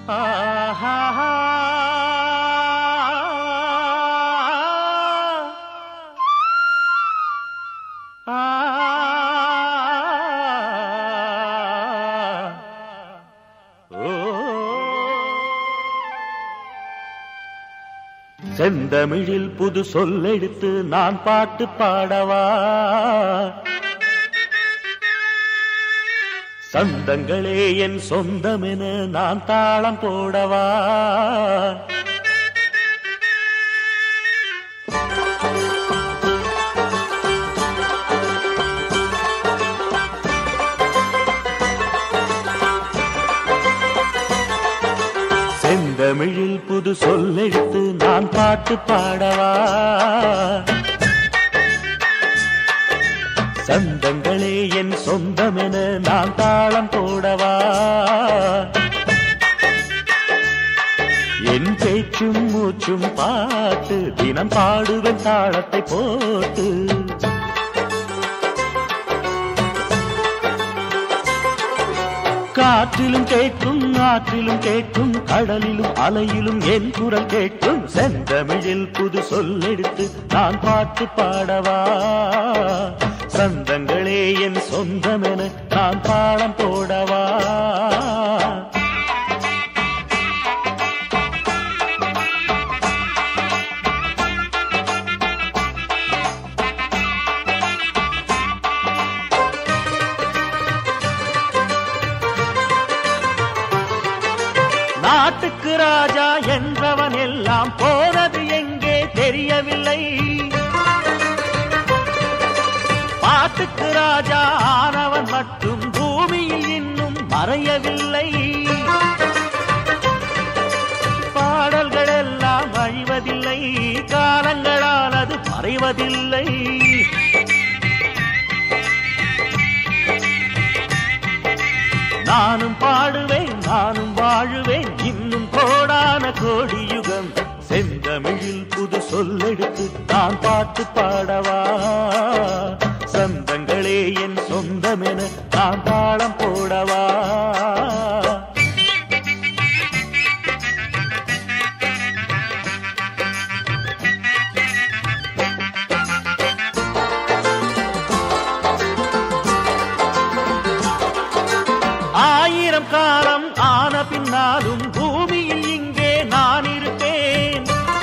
ஆஹா செந்தமிழில் புது சொல்லெடுத்து நான் பாட்டு பாடவா சந்தங்களே என் சொந்தமென நான் தாளம் போடவா செந்தமிழில் புது சொல்லெடுத்து நான் பாட்டு பாடவா சந்தங்களே என் சொந்தமென நான் தாளம் போடவா என் பேச்சும் மூச்சும் பாட்டு தினம் பாடுவேன் தாளத்தை போட்டு காற்றிலும் கேட்கும் ஆற்றிலும் கேட்கும் கடலிலும் அலையிலும் என் குரல் கேட்கும் செந்தமிழில் புது சொல்லெடுத்து நான் பாட்டு பாடவா சந்தங்களே என் சொந்தமென நான் தாளம் போடவா நாட்டுக்கு ராஜா என்றவன் எல்லாம் போனது எங்கே தெரியவில்லை பாட்டுக்கு ராஜா ஆனவன் மட்டும் பூமியில் இன்னும் மறையவில்லை பாடல்கள் எல்லாம் அழிவதில்லை காலங்களால் அது மறைவதில்லை நானும் பாடுவேன் நானும் வாழுவேன் இன்னும் கோடான கோடி யுகம் செந்தமிழில் புது சொல்லெடுத்து நான் பாட்டு பாடவா சந்தங்களே என் சொந்தமென நான் தாளம் போடவா ஆயிரம் காலம் ஆன பின்னாலும் பூமியில் இங்கே நான் இருப்பேன்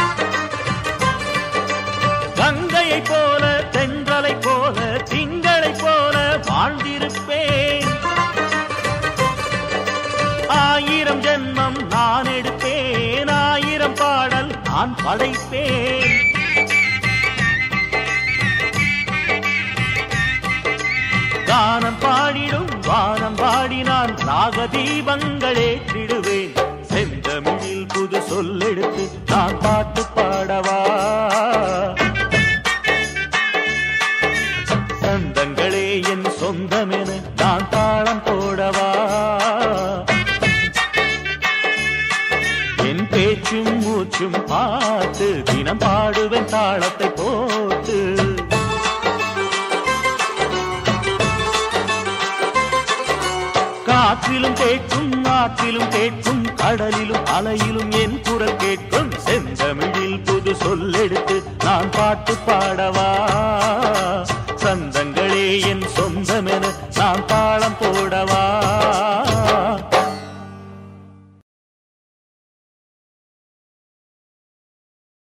கங்கையை போல தென்றலை போல திங்களை போல வாழ்ந்திருப்பேன் ஆயிரம் ஜென்மம் நான் எடுப்பேன் ஆயிரம் பாடல் நான் படைப்பேன் கானம் பாடிடும் வானம் பாடினான் ராக தீபங்களே திடுவேன் செந்தமிழில் புது சொல்லெடுத்து நான் பாட்டு பாடவா சந்தங்களே என் சொந்தமென நான் தாளம் போடவா என் பேச்சும் மூச்சும் பார்த்து தினம் பாடுவேன் தாளத்தை போட்டு காற்றிலும் கேட்கும் ஆற்றிலும் கேட்கும் கடலிலும் அலையிலும் என் குரல் கேட்கும் செந்தமிழில் புது சொல்லெடுத்து நான் பாட்டு பாடவா